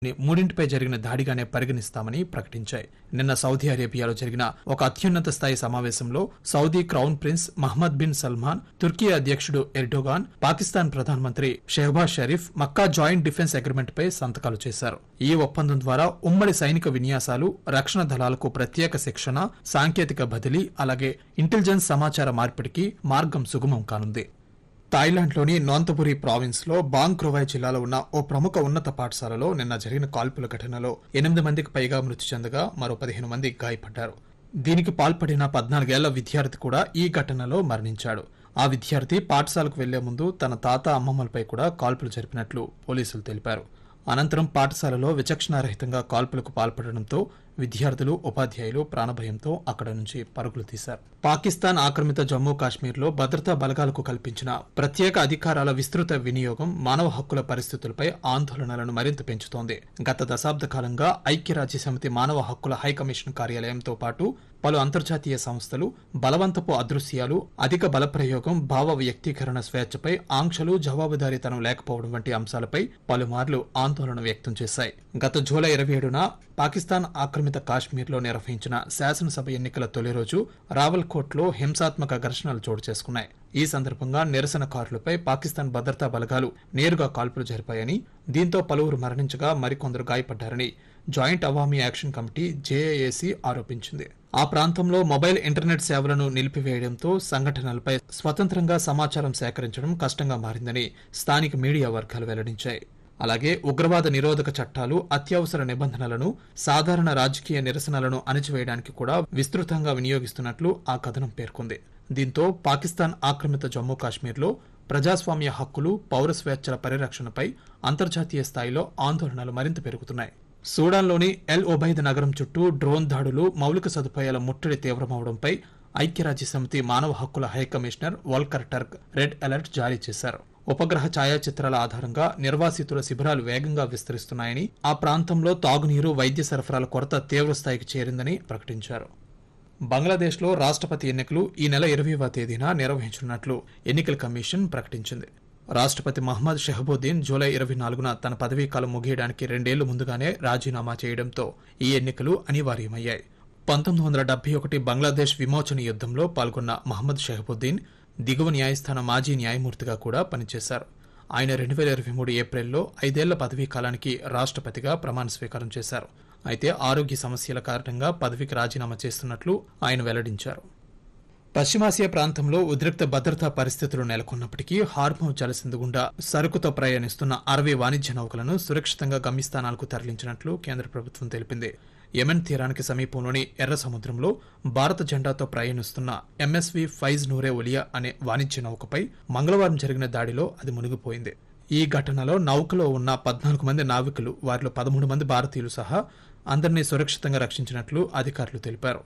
ని మూడింటిపై జరిగిన దాడిగానే పరిగణిస్తామని ప్రకటించాయి నిన్న సౌదీ అరేబియాలో జరిగిన ఒక అత్యున్నత స్థాయి సమావేశంలో Saudi crown prince Mohammed bin Salman Turkey అధ్యక్షుడు ఎర్డోగాన్ పాకిస్తాన్ ప్రధానమంత్రి Shehbaz Sharif Mecca joint defence agreement పై సంతకాలు చేశారు ఈ ఒప్పందం ద్వారా ఉమ్మడి సైనిక విన్యాసాలు రక్షణ దళాలకు ప్రత్యేక శిక్షణ సాంకేతిక బదిలీ అలాగే ఇంటెలిజెన్స్ సమాచార మార్పిడికి మార్గం సుగమం కానుంది థాయిలాండ్లోని నోంతపురి ప్రావిన్స్ లో బాంగ్ క్రోవాయ్ జిల్లాలో ఉన్న ఓ ప్రముఖ ఉన్నత పాఠశాలలో నిన్న జరిగిన కాల్పుల ఘటనలో ఎనిమిది మందికి పైగా మృతి చెందగా మరో పదిహేను మంది గాయపడ్డారు దీనికి పాల్పడిన పద్నాలుగేళ్ల విద్యార్థి కూడా ఈ ఘటనలో మరణించాడు ఆ విద్యార్థి పాఠశాలకు వెళ్లే ముందు తన తాత అమ్మమ్మలపై కూడా కాల్పులు జరిపినట్లు పోలీసులు తెలిపారు అనంతరం పాఠశాలలో విచక్షణారహితంగా కాల్పులకు పాల్పడడంతో విద్యార్థులు ఉపాధ్యాయులు ప్రాణభయంతో అక్కడ నుంచి పరుగులు తీశారు పాకిస్తాన్ ఆక్రమిత జమ్మూ కాశ్మీర్లో భద్రతా బలగాలకు కల్పించిన ప్రత్యేక అధికారాల విస్తృత వినియోగం మానవ హక్కుల పరిస్థితులపై ఆందోళనలను మరింత పెంచుతోంది గత దశాబ్ద కాలంగా ఐక్యరాజ్య సమితి మానవ హక్కుల హైకమిషన్ కార్యాలయంతో పాటు పలు అంతర్జాతీయ సంస్థలు బలవంతపు అదృశ్యాలు అధిక బలప్రయోగం భావ వ్యక్తీకరణ స్వేచ్ఛపై ఆంక్షలు జవాబుదారీతనం లేకపోవడం వంటి అంశాలపై పలుమార్లు ఆందోళన వ్యక్తం చేశాయి గత జూలై ఇరవై ఏడున పాకిస్తాన్ ఆక్రమిత కాశ్మీర్లో నిర్వహించిన శాసనసభ ఎన్నికల తొలి రోజు రావల్కోట్లో హింసాత్మక ఘర్షణలు చోటు చేసుకున్నాయి ఈ సందర్భంగా నిరసనకారులపై పాకిస్తాన్ భద్రతా బలగాలు నేరుగా కాల్పులు జరిపాయని దీంతో పలువురు మరణించగా మరికొందరు గాయపడ్డారని joint Awami action committee JAAC ఆరోపించింది ఆ ప్రాంతంలో మొబైల్ ఇంటర్నెట్ సేవలను నిలిపివేయడంతో సంఘటనలపై స్వతంత్రంగా సమాచారం సేకరించడం కష్టంగా మారిందని స్థానిక మీడియా వర్గాలు వెల్లడించాయి అలాగే ఉగ్రవాద నిరోధక చట్టాలు అత్యవసర నిబంధనలను సాధారణ రాజకీయ నిరసనలను అణిచివేయడానికి కూడా విస్తృతంగా వినియోగిస్తున్నట్లు ఆ కథనం పేర్కొంది దీంతో పాకిస్తాన్ ఆక్రమిత జమ్మూ కాశ్మీర్లో ప్రజాస్వామ్య హక్కులు పౌర స్వేచ్ఛల పరిరక్షణపై అంతర్జాతీయ స్థాయిలో ఆందోళనలు మరింత పెరుగుతున్నాయి సూడాన్లోని ఎల్ ఒబైద్ నగరం చుట్టూ డ్రోన్ దాడులు మౌలిక సదుపాయాల ముట్టడి తీవ్రమవడంపై ఐక్యరాజ్య సమితి మానవ హక్కుల high commissioner Volker Turk red alert జారీ చేశారు ఉపగ్రహ ఛాయాచిత్రాల ఆధారంగా నిర్వాసితుల శిబిరాలు వేగంగా విస్తరిస్తున్నాయని ఆ ప్రాంతంలో తాగునీరు వైద్య సరఫరాల కొరత తీవ్రస్థాయికి చేరిందని ప్రకటించారు బంగ్లాదేశ్లో రాష్ట్రపతి ఎన్నికలు ఈ నెల ఇరవైవ తేదీన నిర్వహించనున్నట్లు ఎన్నికల కమిషన్ ప్రకటించింది రాష్ట్రపతి మహమ్మద్ షహబుద్దీన్ జూలై ఇరవై నాలుగున తన పదవీకాలం ముగియడానికి రెండేళ్లు ముందుగానే రాజీనామా చేయడంతో ఈ ఎన్నికలు అనివార్యమయ్యాయి పంతొమ్మిది వందల డెబ్బై ఒకటి బంగ్లాదేశ్ విమోచన యుద్ధంలో పాల్గొన్న మహమ్మద్ షహబుద్దీన్ దిగువ న్యాయస్థాన మాజీ న్యాయమూర్తిగా కూడా పనిచేశారు ఆయన రెండు వేల ఇరవై మూడు ఏప్రిల్లో ఐదేళ్ల పదవీ కాలానికి రాష్ట్రపతిగా ప్రమాణ స్వీకారం చేశారు అయితే ఆరోగ్య సమస్యల కారణంగా పదవికి రాజీనామా చేస్తున్నట్లు ఆయన వెల్లడించారు పశ్చిమాసియా ప్రాంతంలో ఉద్రిక్త భద్రతా పరిస్థితులు నెలకొన్నప్పటికీ హార్మో జలసింధు గుండా సరుకుతో ప్రయాణిస్తున్న అరవై వాణిజ్య నౌకలను సురక్షితంగా గమ్యస్థానాలకు తరలించినట్లు కేంద్ర ప్రభుత్వం తెలిపింది యెమెన్ తీరానికి సమీపంలోని ఎర్ర సముద్రంలో భారత జెండాతో ప్రయాణిస్తున్న ఎంఎస్వి ఫైజ్ నూరే ఒలియా అనే వాణిజ్య నౌకపై మంగళవారం జరిగిన దాడిలో అది మునిగిపోయింది ఈ ఘటనలో నౌకలో ఉన్న పద్నాలుగు మంది నావికులు వారిలో పదమూడు మంది భారతీయులు సహా అందరినీ సురక్షితంగా రక్షించినట్లు అధికారులు తెలిపారు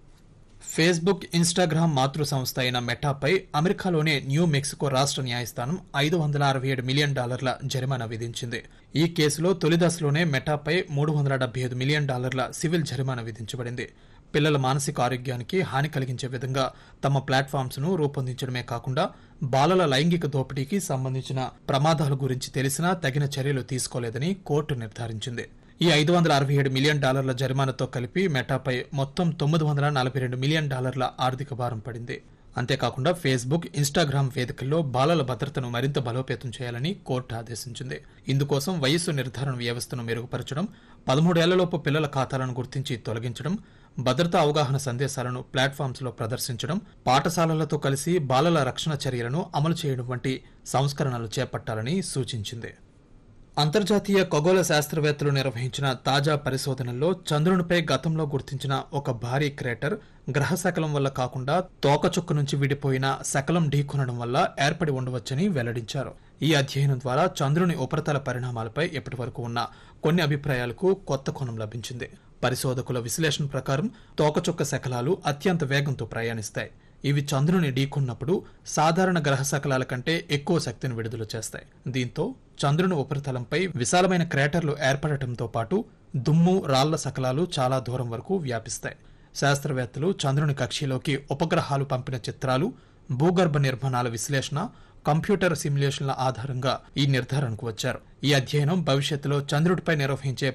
ఫేస్బుక్ ఇన్స్టాగ్రామ్ మాతృ సంస్థ అయిన మెటాపై అమెరికాలోని న్యూ మెక్సికో రాష్ట్ర న్యాయస్థానం ఐదు వందల అరవై ఏడు మిలియన్ డాలర్ల జరిమానా విధించింది ఈ కేసులో తొలి దశలోనే మెటాపై మూడు వందల డెబ్బై ఐదు మిలియన్ డాలర్ల సివిల్ జరిమానా విధించబడింది పిల్లల మానసిక ఆరోగ్యానికి హాని కలిగించే విధంగా తమ ప్లాట్ఫామ్స్ ను రూపొందించడమే కాకుండా బాలల లైంగిక దోపిడీకి సంబంధించిన ప్రమాదాల గురించి తెలిసినా తగిన చర్యలు తీసుకోలేదని కోర్టు నిర్ధారించింది ఈ ఐదు వందల అరవై ఏడు మిలియన్ డాలర్ల జరిమానాతో కలిపి మెటాపై మొత్తం తొమ్మిది వందల నలభై రెండు మిలియన్ డాలర్ల ఆర్థిక భారం పడింది అంతేకాకుండా ఫేస్బుక్ ఇన్స్టాగ్రామ్ వేదికల్లో బాలల భద్రతను మరింత బలోపేతం చేయాలని కోర్టు ఆదేశించింది ఇందుకోసం వయస్సు నిర్ధారణ వ్యవస్థను మెరుగుపరచడం పదమూడేళ్లలోపు పిల్లల ఖాతాలను గుర్తించి తొలగించడం భద్రతా అవగాహన సందేశాలను ప్లాట్ఫామ్స్ లో ప్రదర్శించడం పాఠశాలలతో కలిసి బాలల రక్షణ చర్యలను అమలు చేయడం వంటి సంస్కరణలు చేపట్టాలని సూచించింది అంతర్జాతీయ ఖగోళ శాస్త్రవేత్తలు నిర్వహించిన తాజా పరిశోధనల్లో చంద్రునిపై గతంలో గుర్తించిన ఒక భారీ క్రేటర్ గ్రహ శకలం వల్ల కాకుండా తోకచుక్క నుంచి విడిపోయిన శకలం ఢీకొనడం వల్ల ఏర్పడి ఉండవచ్చని వెల్లడించారు ఈ అధ్యయనం ద్వారా చంద్రుని ఉపరితల పరిణామాలపై ఇప్పటివరకు ఉన్న కొన్ని అభిప్రాయాలకు కొత్త కోణం లభించింది పరిశోధకుల విశ్లేషణ ప్రకారం తోకచుక్క శకలాలు అత్యంత వేగంతో ప్రయాణిస్తాయి ఇవి చంద్రుని ఢీకొన్నప్పుడు సాధారణ గ్రహ శకలాల కంటే ఎక్కువ శక్తిని విడుదల చేస్తాయి దీంతో చంద్రుని ఉపరితలంపై విశాలమైన క్రేటర్లు ఏర్పడటంతో పాటు దుమ్ము రాళ్ల శకలాలు చాలా దూరం వరకు వ్యాపిస్తాయి శాస్త్రవేత్తలు చంద్రుని కక్షలోకి ఉపగ్రహాలు పంపిన చిత్రాలు భూగర్భ నిర్మాణాల విశ్లేషణ కంప్యూటర్ సిమ్యులేషన్ల ఆధారంగా ఈ నిర్ధారణకు వచ్చారు ఈ అధ్యయనం భవిష్యత్తులో చంద్రుడిపై నిర్వహించే